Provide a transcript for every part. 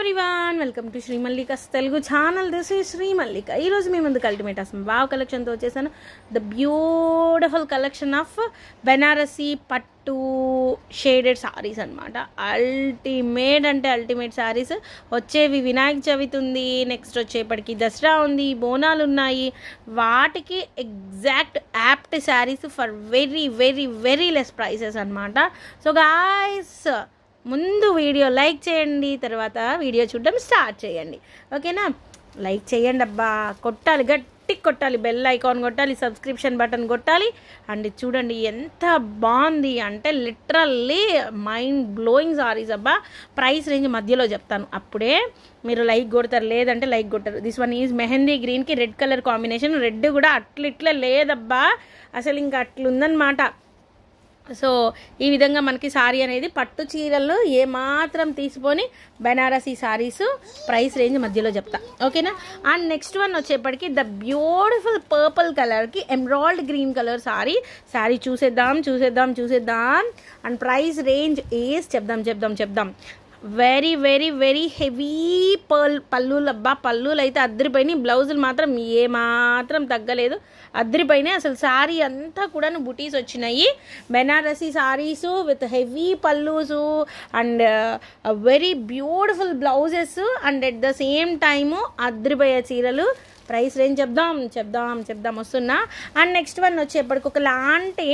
Everyone welcome to Sri Mallika's Telugu channel this ఈ శ్రీ మల్లిక ఈరోజు మీ ముందుకు అల్టిమేట్ అసం వావ్ కలెక్షన్తో వచ్చేసాను the beautiful collection of Banarasi పట్టు షేడెడ్ సారీస్ అనమాట అల్టిమేట్ అంటే అల్టిమేట్ సారీస్ వచ్చేవి వినాయక చవితి ఉంది నెక్స్ట్ వచ్చేపటికి దసరా ఉంది బోనాలు ఉన్నాయి వాటికి exact apt sarees for very very very less prices అనమాట సో గాయస్ ముందు వీడియో లైక్ చేయండి తర్వాత వీడియో చూడడం స్టార్ట్ చేయండి ఓకేనా లైక్ చేయండి అబ్బా కొట్టాలి గట్టి కొట్టాలి బెల్ ఐకాన్ కొట్టాలి సబ్స్క్రిప్షన్ బటన్ కొట్టాలి అండ్ చూడండి ఎంత బాగుంది అంటే లిటరల్లీ మైండ్ బ్లోయింగ్ సారీస్ అబ్బా ప్రైస్ రేంజ్ మధ్యలో చెప్తాను అప్పుడే మీరు లైక్ కొడతారు లేదంటే లైక్ కొట్టారు దిస్ వన్ ఈజ్ మెహందీ గ్రీన్కి రెడ్ కలర్ కాంబినేషన్ రెడ్ కూడా అట్ల ఇట్లా లేదబ్బా అసలు ఇంకా అట్లుందనమాట సో ఈ విధంగా మనకి సారీ అనేది పట్టు చీరలు ఏమాత్రం తీసుకొని బెనారసీ సారీస్ ప్రైస్ రేంజ్ మధ్యలో చెప్తా ఓకేనా అండ్ నెక్స్ట్ వన్ వచ్చేప్పటికి ద బ్యూటిఫుల్ పర్పుల్ కలర్కి emerald green colour sari sari చూసేద్దాం చూసేద్దాం చూసేద్దాం అండ్ ప్రైస్ రేంజ్ ఏస్ చెప్దాం చెప్దాం చెప్దాం వెరీ వెరీ వెరీ హెవీ పల్ పల్లులు అబ్బా పల్లులు అయితే అద్దరిపోయినాయి బ్లౌజులు మాత్రం ఏమాత్రం తగ్గలేదు అద్దరిపోయినాయి అసలు శారీ అంతా కూడా బుటీస్ వచ్చినాయి బెనారసీ సారీస్ విత్ హెవీ పల్లూసు and very beautiful blouses and at the same time అద్దరిపోయే చీరలు ప్రైస్ రేంజ్ చెప్దాం చెప్దాం చెప్దాం వస్తున్నా అండ్ నెక్స్ట్ వన్ వచ్చేప్పటికి ఒక లాంటి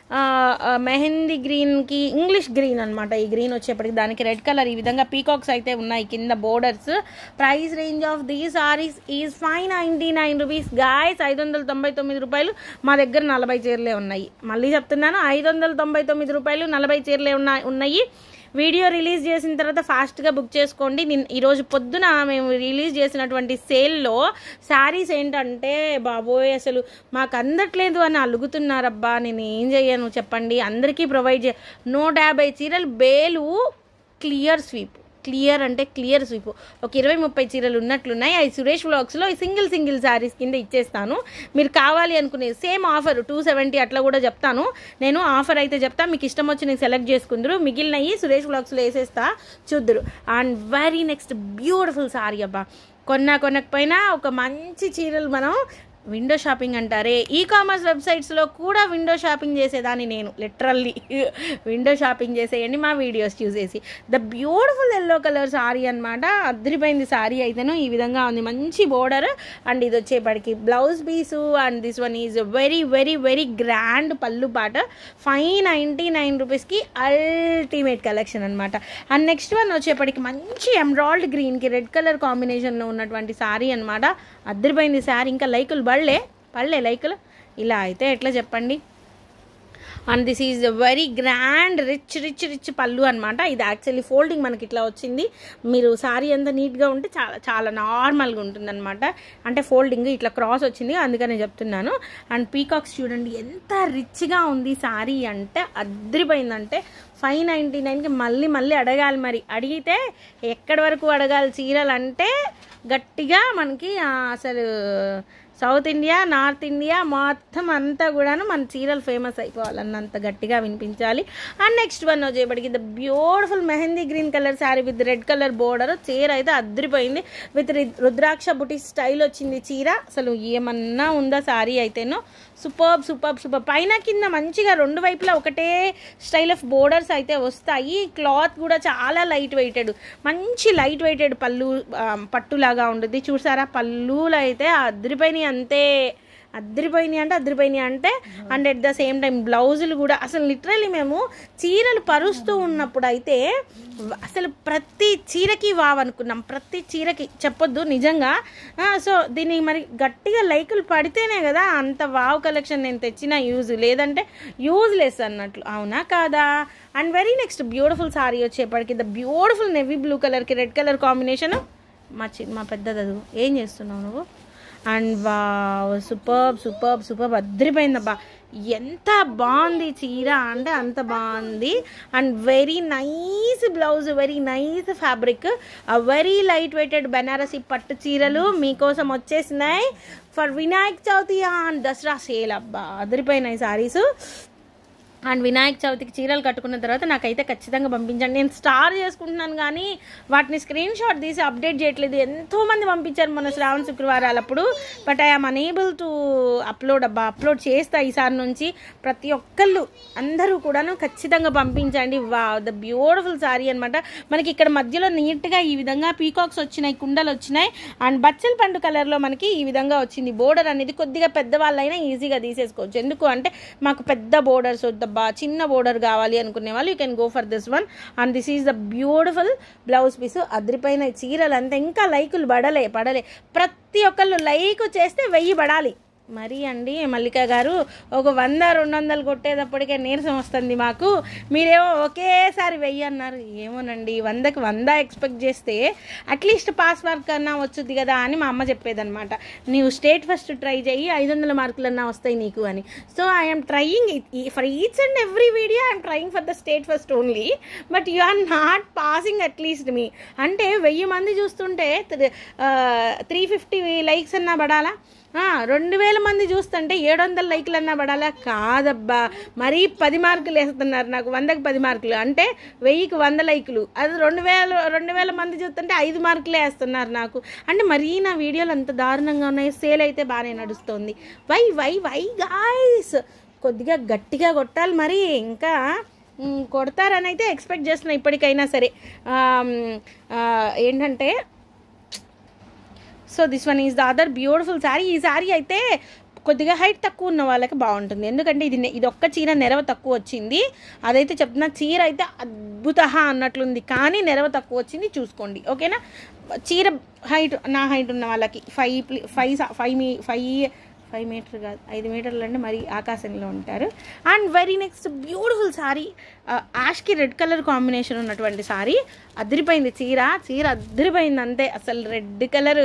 మెహందీ గ్రీన్కి ఇంగ్లీష్ గ్రీన్ అనమాట ఈ గ్రీన్ వచ్చేప్పటికి దానికి రెడ్ కలర్ ఈ విధంగా పీకాక్స్ అయితే ఉన్నాయి కింద borders price range of the sarees is five ninety nine rupees guys ఐదు వందల తొంభై తొమ్మిది రూపాయలు మా దగ్గర నలభై చీరలే ఉన్నాయి మళ్ళీ చెప్తున్నాను ఐదు వందల తొంభై తొమ్మిది రూపాయలు నలభై చీరలే ఉన్నాయి ఉన్నాయి వీడియో రిలీజ్ చేసిన తర్వాత ఫాస్ట్గా బుక్ చేసుకోండి నేను ఈరోజు పొద్దున మేము రిలీజ్ చేసినటువంటి సేల్లో శారీస్ ఏంటంటే బాబోయ్ అసలు మాకు అందట్లేదు అని అలుగుతున్నారబ్బా నేను ఏం చేయను చెప్పండి అందరికీ ప్రొవైడ్ చే నూట యాభై చీరలు బేలు క్లియర్ స్వీప్ క్లియర్ అంటే క్లియర్ స్వీప్ ఒక ఇరవై ముప్పై చీరలు ఉన్నట్లున్నాయి అవి సురేష్ వ్లాగ్స్లో సింగిల్ సింగిల్ శారీస్ కింద ఇచ్చేస్తాను మీరు కావాలి అనుకునే సేమ్ ఆఫర్ టూ సెవెంటీ అట్లా కూడా చెప్తాను నేను ఆఫర్ అయితే చెప్తా మీకు ఇష్టం వచ్చి నేను సెలెక్ట్ చేసుకుందరు మిగిలినవి సురేష్ వ్లాగ్స్లో వేసేస్తా చూద్దరు and very next beautiful sari అబ్బా కొన్నా కొనకపోయినా ఒక మంచి చీరలు మనం విండో షాపింగ్ అంటారే ఈ కామర్స్ వెబ్సైట్స్లో కూడా విండో షాపింగ్ చేసేదాన్ని నేను లిటరల్లీ విండో షాపింగ్ చేసేయండి మా వీడియోస్ చూసేసి the beautiful yellow colour sari అనమాట అద్దరిపోయింది సారీ అయితేను ఈ విధంగా ఉంది మంచి బోర్డర్ అండ్ ఇది వచ్చేపటికి blouse piece and this one is very very very grand పళ్ళు పాట ఫైవ్ నైంటీ నైన్ రూపీస్కి అల్టిమేట్ కలెక్షన్ అనమాట అండ్ నెక్స్ట్ వన్ వచ్చేపటికి మంచి ఎమ్రాల్డ్ గ్రీన్కి రెడ్ కలర్ కాంబినేషన్లో ఉన్నటువంటి సారీ అనమాట అద్దరిపోయింది సారీ ఇంకా లైకులు పడలే పడలే లైకులు ఇలా అయితే ఎట్లా చెప్పండి and this is very grand rich rich rich పళ్ళు అనమాట ఇది యాక్చువల్లీ ఫోల్డింగ్ మనకి ఇట్లా వచ్చింది మీరు సారీ అంతా నీట్గా ఉంటే చాలా చాలా నార్మల్గా ఉంటుందన్నమాట అంటే ఫోల్డింగ్ ఇట్లా క్రాస్ వచ్చింది అందుకనే చెప్తున్నాను అండ్ పీకాక్స్ చూడండి ఎంత రిచ్గా ఉంది సారీ అంటే అద్దరిపోయిందంటే ఫైవ్ నైంటీ నైన్కి మళ్ళీ మళ్ళీ అడగాలి మరి అడిగితే ఎక్కడి వరకు అడగాలి చీరలు అంటే గట్టిగా మనకి అసలు సౌత్ ఇండియా నార్త్ ఇండియా మొత్తం అంతా కూడాను మన చీరలు ఫేమస్ అయిపోవాలన్నంత గట్టిగా వినిపించాలి అండ్ నెక్స్ట్ వన్ వచ్చేపటికి the beautiful mehndi green colour sari with red colour border చీర అయితే అద్దరిపోయింది విత్ రుద్రాక్ష బుటి స్టైల్ వచ్చింది చీర అసలు ఏమన్నా ఉందా శారీ అయితేనో సూపర్బ్ సూపర్బ్ సూపర్ పైన కింద మంచిగా రెండు వైపులా ఒకటే స్టైల్ ఆఫ్ బోర్డర్స్ అయితే వస్తాయి క్లాత్ కూడా చాలా లైట్ వెయిటెడ్ మంచి లైట్ వెయిటెడ్ పళ్ళు పట్టులాగా ఉంటుంది చూసారా పళ్ళులు అయితే అద్దరిపోయినాయి అంతే అద్దరిపోయినాయి అంటే అద్దరిపోయినాయి అంటే and at the same time బ్లౌజులు కూడా అసలు లిటరలీ మేము చీరలు పరుస్తూ ఉన్నప్పుడు అయితే అసలు ప్రతి చీరకి వావ్ అనుకున్నాం ప్రతి చీరకి చెప్పొద్దు నిజంగా సో దీన్ని మరి గట్టిగా లైకులు పడితేనే కదా అంత వావ్ కలెక్షన్ నేను తెచ్చిన యూజ్ లేదంటే యూజ్ లెస్ అన్నట్లు అవునా కాదా and very next beautiful sari వచ్చేప్పటికి ద బ్యూటిఫుల్ నెవీ బ్లూ కలర్కి రెడ్ కలర్ కాంబినేషన్ మా చి మా పెద్దది ఏం చేస్తున్నావు నువ్వు అండ్ వా సూపర్బ్ సూపర్బ్ సూపర్బ్ అద్దరిపోయిందబ్బా ఎంత బాగుంది చీర అంటే అంత బాగుంది and very nice blouse very nice fabric very light weighted Banarasi పట్టు చీరలు మీకోసం వచ్చేసినాయి for Vinayak Chavithi and Dasara sale అబ్బా అదిరిపోయినాయి సారీస్ అండ్ వినాయక చవితికి చీరలు కట్టుకున్న తర్వాత నాకైతే ఖచ్చితంగా పంపించండి నేను స్టార్ చేసుకుంటున్నాను కానీ వాటిని స్క్రీన్ షాట్ తీసి అప్డేట్ చేయట్లేదు ఎంతోమంది పంపించారు మన శ్రావణ శుక్రవారాలప్పుడు but I'm unable to upload అబ్బా అప్లోడ్ చేస్తా ఈసారి నుంచి ప్రతి ఒక్కళ్ళు అందరూ కూడాను ఖచ్చితంగా పంపించండి వా ద బ్యూటిఫుల్ సారీ అనమాట మనకి ఇక్కడ మధ్యలో నీట్గా ఈ విధంగా పీకాక్స్ వచ్చినాయి కుండలు వచ్చినాయి అండ్ బచ్చల పండు కలర్లో మనకి ఈ విధంగా వచ్చింది బోర్డర్ అనేది కొద్దిగా పెద్దవాళ్ళైనా ఈజీగా తీసేసుకోవచ్చు ఎందుకు అంటే మాకు పెద్ద బోర్డర్స్ వద్దబ్బా చిన్న బోర్డర్ కావాలి అనుకునే వాళ్ళు you can go for this one and this is the beautiful blouse piece అదిరిపోయిన చీరలు అంతా ఇంకా లైకులు పడలే పడలే ప్రతి ఒక్కళ్ళు లైక్ చేస్తే వెయ్యి పడాలి మరి అండి మల్లిక గారు ఒక వంద రెండు వందలు కొట్టేటప్పటికే నీరసం వస్తుంది మాకు మీరేమో ఒకేసారి వెయ్యి అన్నారు ఏమోనండి వందకి వంద ఎక్స్పెక్ట్ చేస్తే అట్లీస్ట్ పాస్ మార్క్ అన్నా వచ్చుద్ది కదా అని మా అమ్మ చెప్పేదన్నమాట నీవు స్టేట్ ఫస్ట్ ట్రై చేయి ఐదు వందల మార్కులన్నా వస్తాయి నీకు అని so I'm trying for each and every video I'm trying for the state first only but you are not passing at least మీ అంటే వెయ్యి మంది చూస్తుంటే త్రీ ఫిఫ్టీ లైక్స్ అన్నా పడాలా ఆ, రెండు వేల మంది చూస్తుంటే ఏడు వందల లైక్లు అన్నా పడాలా కాదబ్బా మరీ పది మార్కులు వేస్తున్నారు నాకు వందకి పది మార్కులు అంటే వెయ్యికి వంద లైకులు అది రెండు వేల రెండు వేల మంది చూస్తుంటే ఐదు మార్కులే వేస్తున్నారు నాకు అంటే మరీ నా వీడియోలు అంత దారుణంగా ఉన్నాయి సేల్ అయితే బాగానే నడుస్తుంది వై వై వై గాయస్ కొద్దిగా గట్టిగా కొట్టాలి మరి ఇంకా మ్, కొడతారని అయితే ఎక్స్పెక్ట్ చేస్తున్నా ఇప్పటికైనా సరే ఆమ్, ఆ, ఏంటంటే so this one is the other beautiful sari ఈ శారీ అయితే కొద్దిగా హైట్ తక్కువ ఉన్న వాళ్ళకి బాగుంటుంది ఎందుకంటే ఇది నె- ఇది ఒక్క చీర నెరవ తక్కువ వచ్చింది అదైతే చెప్తున్నా చీర అయితే అద్భుత అన్నట్లుంది కానీ నెరవ తక్కువ వచ్చింది చూసుకోండి ఓకేనా చీర హైట్ నా హైట్ ఉన్న వాళ్ళకి ఫైవ్ ప్లి- ఫైవ్ సా- ఫైవ్ మీ ఫైవ్ ఫైవ్ మీటర్ కాదు ఐదు మీటర్లు అంటే మరి ఆకాశంలో ఉంటారు and very next beautiful sari యాష్కి రెడ్ కలర్ కాంబినేషన్ ఉన్నటువంటి సారీ అదిరిపోయింది చీర చీర అదిరిపోయింది అంతే అసలు రెడ్ కలర్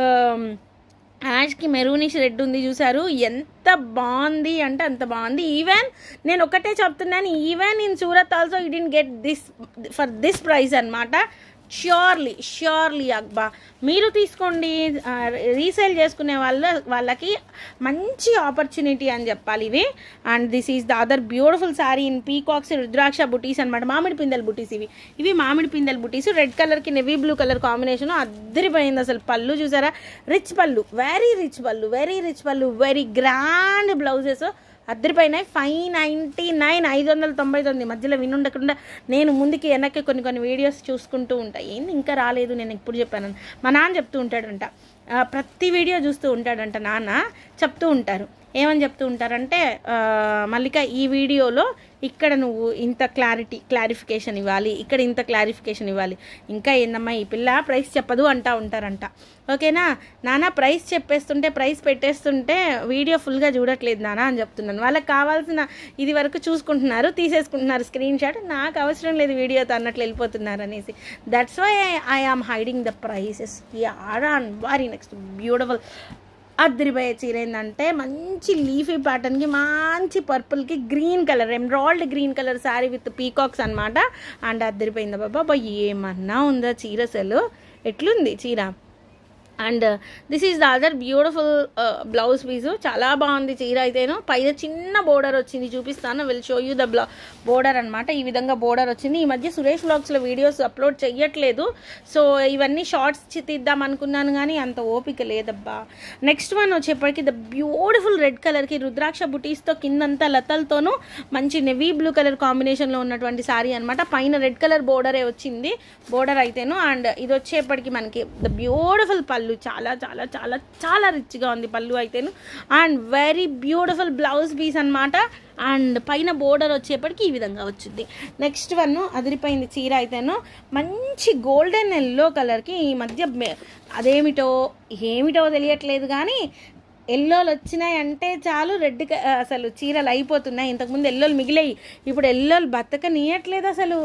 యాష్కి మెరూనిష్ రెడ్ ఉంది చూసారు ఎంత బాగుంది అంటే అంత బాగుంది ఈవెన్ నేను ఒకటే చెప్తున్నాను even in Surat also you didn't get this for this price అనమాట ష్యూర్లీ ష్యూర్లీ అక్బా మీరు తీసుకోండి రీసేల్ చేసుకునే వాళ్ళ వాళ్ళకి మంచి ఆపర్చునిటీ అని చెప్పాలి ఇవి and this is the other beautiful sari in peacocks rudraksha butis అనమాట మామిడి పిందెల బుటీస్ ఇవి ఇవి మామిడి పిందెల బుటీస్ రెడ్ కలర్కి నెవీ బ్లూ కలర్ కాంబినేషన్ అద్దరిపోయింది అసలు పళ్ళు చూసారా rich pallu very rich pallu very rich pallu very grand blouses అద్దరిపోయినాయి ఫైవ్ నైంటీ నైన్ ఐదు వందల తొంభై తొమ్మిది మధ్యలో వినుండకుండా నేను ముందుకి వెనక్కి కొన్ని కొన్ని వీడియోస్ చూసుకుంటూ ఉంటా ఏంది ఇంకా రాలేదు నేను ఇప్పుడు చెప్పాను మా నాన్న చెప్తూ ఉంటాడంట ఆ, ప్రతి వీడియో చూస్తూ ఉంటాడంట నాన్న చెప్తూ ఉంటారు ఏమని చెప్తూ ఉంటారంటే ఆ, మల్లిక ఈ వీడియోలో ఇక్కడ నువ్వు ఇంత క్లారిటీ క్లారిఫికేషన్ ఇవ్వాలి ఇక్కడ ఇంత క్లారిఫికేషన్ ఇవ్వాలి ఇంకా ఏందమ్మా ఈ పిల్ల ప్రైస్ చెప్పదు అంటా ఉంటారంట ఓకేనా నాన్న ప్రైస్ చెప్పేస్తుంటే ప్రైస్ పెట్టేస్తుంటే వీడియో ఫుల్గా చూడట్లేదు నాన్న అని చెప్తున్నాను వాళ్ళకి కావాల్సిన ఇది వరకు చూసుకుంటున్నారు తీసేసుకుంటున్నారు స్క్రీన్ షాట్ నాకు అవసరం లేదు వీడియోతో అన్నట్లు వెళ్ళిపోతున్నారు అనేసి that's why I am hiding the prices యార్ ఆన్ వారీ నెక్స్ట్ బ్యూటిఫుల్ అద్దరిపోయే చీర ఏంటంటే మంచి లీఫీ ప్యాటర్న్కి మంచి పర్పుల్కి green colour emerald green colour sari with peacocks అనమాట అండ్ అద్దరిపోయిందా బాబా బాబా ఏమన్నా ఉందా చీర అసలు ఎట్లుంది చీర and this is the other beautiful blouse piece చాలా బాగుంది చీర అయితేను పైన చిన్న బోర్డర్ వచ్చింది చూపిస్తాను విల్ షో యూ ద బ్లౌ బోర్డర్ అనమాట ఈ విధంగా బోర్డర్ వచ్చింది ఈ మధ్య సురేష్ బ్లాగ్స్లో వీడియోస్ అప్లోడ్ చెయ్యట్లేదు సో ఇవన్నీ షార్ట్స్ తీద్దాం అనుకున్నాను కానీ అంత ఓపిక లేదబ్బా నెక్స్ట్ వన్ వచ్చేప్పటికి ద బ్యూటిఫుల్ రెడ్ కలర్కి రుద్రాక్ష బుటీస్తో కిందంతా లతలతోనూ మంచి నెవీ బ్లూ కలర్ కాంబినేషన్లో ఉన్నటువంటి శారీ అనమాట పైన రెడ్ కలర్ బోర్డరే వచ్చింది బోర్డర్ అయితేను అండ్ ఇది వచ్చేప్పటికి మనకి ద బ్యూటిఫుల్ పళ్ళు చాలా చాలా చాలా చాలా రిచ్గా ఉంది పళ్ళు అయితేను and very beautiful blouse piece అనమాట అండ్ పైన బోర్డర్ వచ్చేప్పటికి ఈ విధంగా వచ్చింది నెక్స్ట్ వన్ అదిరిపోయింది చీర అయితేను మంచి గోల్డెన్ ఎల్లో కలర్కి ఈ మధ్య మె- అదేమిటో ఏమిటో తెలియట్లేదు కానీ ఎల్లోలు వచ్చినాయి అంటే చాలు రెడ్ క- అసలు చీరలు అయిపోతున్నాయి ఇంతకుముందు ఎల్లోలు మిగిలాయి ఇప్పుడు ఎల్లోలు బతకనీయట్లేదు అసలు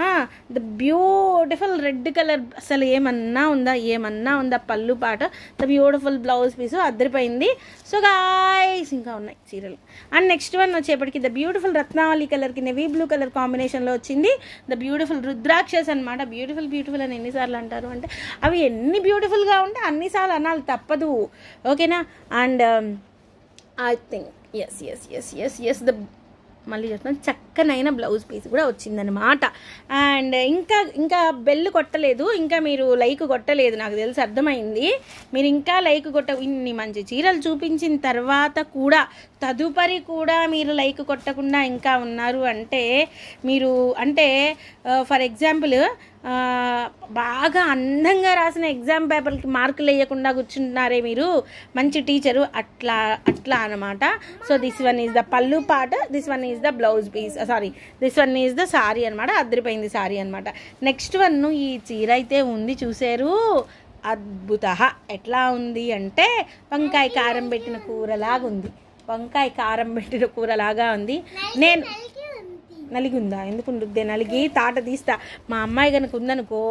ద బ్యూటిఫుల్ రెడ్ కలర్ అసలు ఏమన్నా ఉందా ఏమన్నా ఉందా పళ్ళు పాట ద బ్యూటిఫుల్ బ్లౌజ్ పీసు అద్దరిపోయింది సో గాయస్ ఇంకా ఉన్నాయి చీరలు అండ్ నెక్స్ట్ వన్ వచ్చేప్పటికి ద బ్యూటిఫుల్ రత్నావళి కలర్కి నెవీ బ్లూ కలర్ కాంబినేషన్లో వచ్చింది ద బ్యూటిఫుల్ రుద్రాక్షస్ అనమాట బ్యూటిఫుల్ బ్యూటిఫుల్ అని ఎన్నిసార్లు అంటారు అంటే అవి ఎన్ని బ్యూటిఫుల్గా ఉంటే అన్నిసార్లు అనాలి తప్పదు ఓకేనా and I think S S S S S the మళ్ళీ చెప్తాను చక్కనైన బ్లౌజ్ పీస్ కూడా వచ్చిందనమాట అండ్ ఇంకా ఇంకా బెల్ కొట్టలేదు ఇంకా మీరు లైక్ కొట్టలేదు నాకు తెలిసి అర్థమైంది మీరు ఇంకా లైక్ కొట్ట ఇన్ని మంచి చీరలు చూపించిన తర్వాత కూడా తదుపరి కూడా మీరు లైక్ కొట్టకుండా ఇంకా ఉన్నారు అంటే మీరు అంటే ఫర్ ఎగ్జాంపుల్ బాగా అందంగా రాసిన ఎగ్జామ్ పేపర్కి మార్కులు వేయకుండా కూర్చుంటున్నారే మీరు మంచి టీచరు అట్లా అట్లా అనమాట so this one is the pallu పాట this one is the blouse piece sorry this one is the sari అనమాట అద్దరిపోయింది సారీ అనమాట నెక్స్ట్ వన్ ఈ చీర అయితే ఉంది చూసారు అద్భుత ఎట్లా ఉంది అంటే వంకాయ కారం పెట్టిన కూరలాగా ఉంది వంకాయ కారం పెట్టిన కూరలాగా ఉంది నేను నలిగి ఉందా ఎందుకు ఉండుద్దే నలిగి తాట తీస్తా మా అమ్మాయి కనుక ఉందనుకో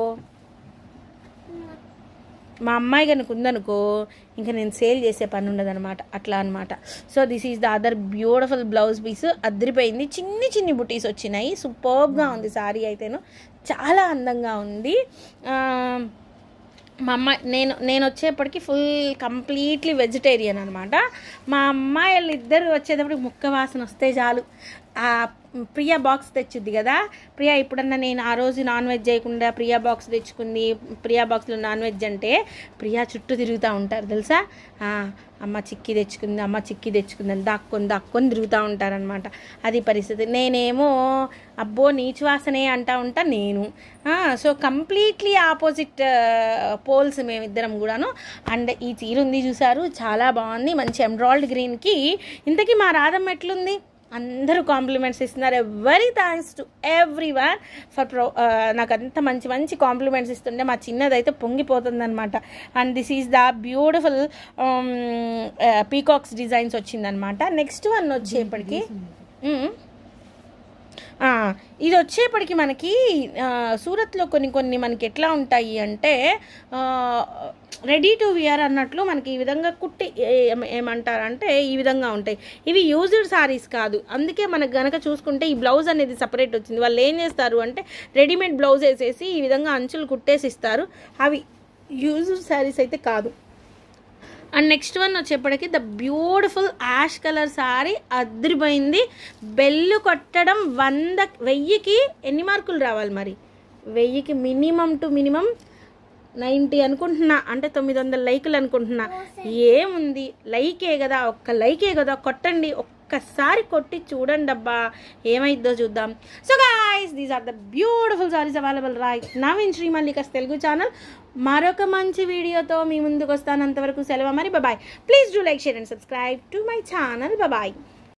మా అమ్మాయి కనుక ఉందనుకో ఇంకా నేను సేల్ చేసే పని ఉండదు అనమాట అట్లా అనమాట so this is the other beautiful blouse piece అద్దరిపోయింది చిన్ని చిన్ని బుటీస్ వచ్చినాయి సూపర్గా ఉంది సారీ అయితేను చాలా అందంగా ఉంది ఆ, మా అమ్మ నేను నేను వచ్చేప్పటికి ఫుల్ కంప్లీట్లీ వెజిటేరియన్ అనమాట మా అమ్మాయి వాళ్ళు ఇద్దరు వచ్చేటప్పటికి ముక్క వాసన వస్తే చాలు ఆ ప్రియా బాక్స్ తెచ్చుద్ది కదా ప్రియా ఇప్పుడన్నా నేను ఆ రోజు నాన్ వెజ్ చేయకుండా ప్రియా బాక్స్ తెచ్చుకుంది ప్రియా బాక్స్లో నాన్ వెజ్ అంటే ప్రియా చుట్టూ తిరుగుతూ ఉంటారు తెలుసా ఆ, అమ్మ చిక్కి తెచ్చుకుంది అమ్మ చిక్కి తెచ్చుకుంది అని దాక్కొని దాక్కొని తిరుగుతూ ఉంటారనమాట అది పరిస్థితి నేనేమో అబ్బో నీచు వాసనే అంటా ఉంటా నేను సో కంప్లీట్లీ ఆపోజిట్ పోల్స్ మేమిద్దరం కూడాను అండ్ ఈ చీర ఉంది చూసారు చాలా బాగుంది మంచి ఎంబ్రాయిడ్ గ్రీన్కి ఇంతకీ మా రాధమ్మ ఎట్లుంది అందరూ కాంప్లిమెంట్స్ ఇస్తున్నారు very thanks to everyone for ప్రో నాకు అంత మంచి మంచి కాంప్లిమెంట్స్ ఇస్తుంటే మా చిన్నదైతే పొంగిపోతుంది అనమాట and this is the beautiful peacocks designs వచ్చిందనమాట నెక్స్ట్ వన్ వచ్చేప్పటికి మ్మ్. ఆ, ఇది వచ్చేప్పటికి మనకి ఆ, సూరత్లో కొన్ని కొన్ని మనకి ఎట్లా ఉంటాయి అంటే రెడీ టు వియర్ అన్నట్లు మనకి ఈ విధంగా కుట్టి ఏం- ఏమంటారంటే ఈ విధంగా ఉంటాయి ఇవి యూజ్డ్ సారీస్ కాదు అందుకే మనకు గనక చూసుకుంటే ఈ బ్లౌజ్ అనేది సపరేట్ వచ్చింది వాళ్ళు ఏం చేస్తారు అంటే రెడీమేడ్ బ్లౌజ్ వేసేసి ఈ విధంగా అంచులు కుట్టేసి ఇస్తారు అవి యూజ్డ్ సారీస్ అయితే కాదు అండ్ నెక్స్ట్ వన్ వచ్చేప్పటికి the beautiful ash colour sari అదిరిపోయింది బెల్లు కొట్టడం వంద వెయ్యికి ఎన్ని మార్కులు రావాలి మరి వెయ్యికి మినిమం టు మినిమం నైంటీ అనుకుంటున్నా అంటే తొమ్మిది వందల లైకులు అనుకుంటున్నా ఏముంది లైకే కదా ఒక్క లైకే కదా కొట్టండి ఒక్కసారి కొట్టి చూడండి అబ్బా ఏమైద్దో చూద్దాం so guys these are the beautiful saris available right now in Shri Mallika's Telugu channel మరొక మంచి వీడియోతో మీ ముందుకు వస్తాను అంతవరకు సెలవు మరి bye please do like share and subscribe to my channel bye